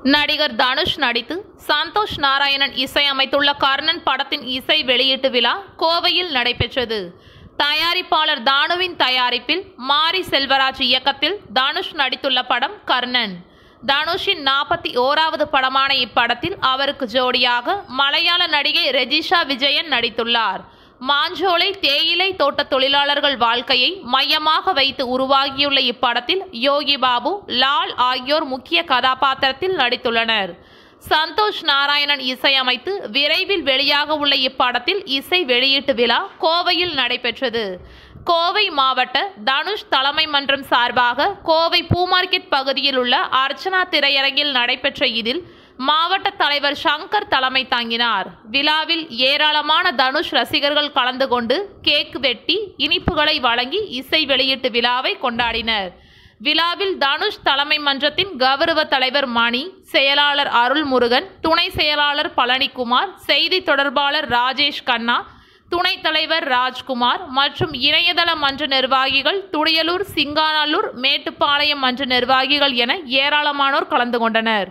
நடிகர் தனுஷ் நடித்து சந்தோஷ் நாராயணன் இசையமைத்துள்ள கர்ணன் படத்தின் இசை வெளியீட்டு விழா கோவையில் நடைபெற்றது தயாரிப்பாளர் தானுவின் தயாரிப்பில் மாரி செல்வராஜ் இயக்கத்தில் தனுஷ் நடித்துள்ள படம் கர்ணன் தனுஷின் நாற்பத்தி ஓராவது படமான இப்படத்தில் அவருக்கு ஜோடியாக மலையாள நடிகை ரெஜிஷா விஜயன் நடித்துள்ளார் மாஞ்சோலை தேயிலை தோட்ட தொழிலாளர்கள் வாழ்க்கையை மையமாக வைத்து உருவாகியுள்ள இப்படத்தில் யோகி பாபு லால் ஆகியோர் முக்கிய கதாபாத்திரத்தில் நடித்துள்ளனர் சந்தோஷ் நாராயணன் இசையமைத்து விரைவில் வெளியாக உள்ள இப்படத்தில் இசை வெளியீட்டு விழா கோவையில் நடைபெற்றது கோவை மாவட்ட தனுஷ் தலைமை மன்றம் சார்பாக கோவை பூ மார்க்கெட் பகுதியில் உள்ள அர்ச்சனா திரையரங்கில் நடைபெற்ற இதில் மாவட்ட தலைவர் சங்கர் தலைமை தாங்கினார் விழாவில் ஏராளமான தனுஷ் ரசிகர்கள் கலந்து கொண்டு கேக் வெட்டி இனிப்புகளை வழங்கி இசை வெளியீட்டு விழாவை கொண்டாடினர் விழாவில் தனுஷ் தலைமை மன்றத்தின் கௌரவ தலைவர் மணி செயலாளர் அருள்முருகன் துணை செயலாளர் பழனிக்குமார் செய்தி தொடர்பாளர் ராஜேஷ் கண்ணா துணைத் தலைவர் ராஜ்குமார் மற்றும் இணையதள மன்ற நிர்வாகிகள் துடியலூர் சிங்காநல்லூர் மேட்டுப்பாளையம் மன்ற நிர்வாகிகள் என ஏராளமானோர் கலந்து கொண்டனர்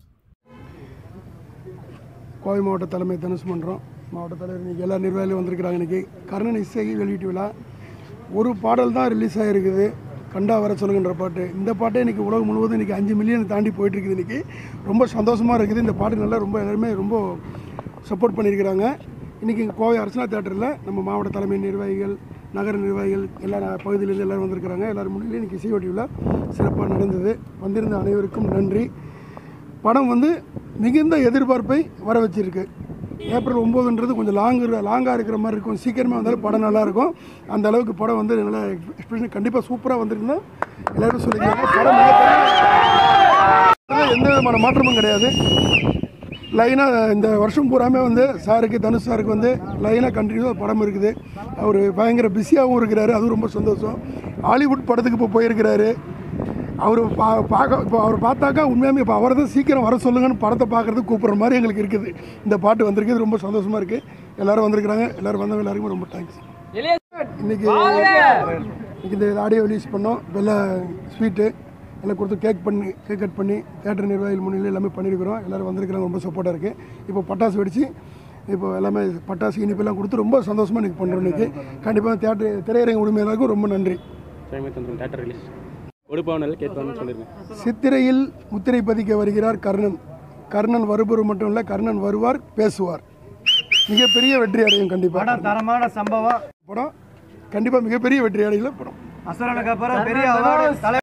கோவை மாவட்ட தலைமை தனுஷ் மன்றம் மாவட்ட தலைவர் இன்றைக்கி எல்லா நிர்வாகிகளும் வந்திருக்கிறாங்க இன்றைக்கி கர்ணன் இசை வெளியீட்டு விழா ஒரு பாடல் தான் ரிலீஸ் ஆகிருக்குது கண்டா வர சொல்லுங்கன்ற பாட்டு இந்த பாட்டே இன்றைக்கி உலகம் முழுவதும் இன்றைக்கி அஞ்சு மில்லியன் தாண்டி போயிட்டுருக்குது இன்றைக்கி ரொம்ப சந்தோஷமாக இருக்குது இந்த பாட்டு நல்லா ரொம்ப எல்லாருமே ரொம்ப சப்போர்ட் பண்ணியிருக்கிறாங்க இன்றைக்கி இங்கே கோவை அர்ச்சனா தேட்டரில் நம்ம மாவட்ட தலைமை நிர்வாகிகள் நகர நிர்வாகிகள் எல்லா பகுதியிலேருந்து எல்லோரும் வந்திருக்கிறாங்க எல்லோரும் முன்னிலையும் இன்றைக்கி இசை விழா சிறப்பாக நடந்தது வந்திருந்த அனைவருக்கும் நன்றி படம் வந்து மிகுந்த எதிர்பார்ப்பை வர வச்சிருக்கு ஏப்ரல் ஒம்போதுன்றது கொஞ்சம் லாங்கு லாங்காக இருக்கிற மாதிரி இருக்கும் சீக்கிரமாக வந்தாலும் படம் நல்லாயிருக்கும் அந்த அளவுக்கு படம் வந்து நல்லா எக்ஸ்பிரஷன் கண்டிப்பாக சூப்பராக வந்திருக்குன்னா எல்லாரும் சொல்லிக்கிறாங்க படம் மிகப்பெரிய எந்த விதமான மாற்றமும் கிடையாது லைனாக இந்த வருஷம் பூராமே வந்து சாருக்கு தனுஷ் சாருக்கு வந்து லைனாக கண்டினியூவாக படம் இருக்குது அவர் பயங்கர பிஸியாகவும் இருக்கிறாரு அதுவும் ரொம்ப சந்தோஷம் ஹாலிவுட் படத்துக்கு இப்போ போயிருக்கிறாரு அவர் பா பார்க்க இப்போ அவர் பார்த்தாக்கா உண்மையாமே இப்போ அவரை தான் சீக்கிரம் வர சொல்லுங்கன்னு படத்தை பார்க்குறதுக்கு கூப்பிட்ற மாதிரி எங்களுக்கு இருக்குது இந்த பாட்டு வந்திருக்குது ரொம்ப சந்தோஷமாக இருக்குது எல்லாரும் வந்திருக்கிறாங்க எல்லாரும் வந்தவங்க எல்லாருக்குமே ரொம்ப தேங்க்ஸ் இன்னைக்கு இன்னைக்கு இந்த ஆடியோ ரிலீஸ் பண்ணோம் வெள்ளை ஸ்வீட்டு எல்லாம் கொடுத்து கேக் பண்ணி கேக் கட் பண்ணி தேட்டர் நிர்வாகிகள் முன்னிலையில் எல்லாமே பண்ணியிருக்கிறோம் எல்லோரும் வந்திருக்கிறாங்க ரொம்ப சப்போர்ட்டாக இருக்குது இப்போ பட்டாசு வெடிச்சு இப்போ எல்லாமே பட்டாசு இனிப்பெல்லாம் கொடுத்து ரொம்ப சந்தோஷமாக இன்றைக்கி பண்ணுறோம் இன்றைக்கி கண்டிப்பாக தேட்டர் திரையரங்க உரிமையாளருக்கும் ரொம்ப நன்றி டைமே தந்துடும் தேட்டர் ரிலீஸ் கொடுப்பவனில் கேட்பான்னு சொல்லியிருக்கேன் சித்திரையில் முத்திரை பதிக்க வருகிறார் கர்ணன் கர்ணன் வருபவர் மட்டும் இல்லை கர்ணன் வருவார் பேசுவார் மிகப்பெரிய வெற்றி அடையும் கண்டிப்பாக படம் தரமான சம்பவம் படம் கண்டிப்பாக மிகப்பெரிய வெற்றி அடையில படம் அசுரனுக்கு அப்புறம் பெரிய அவார்டு தலை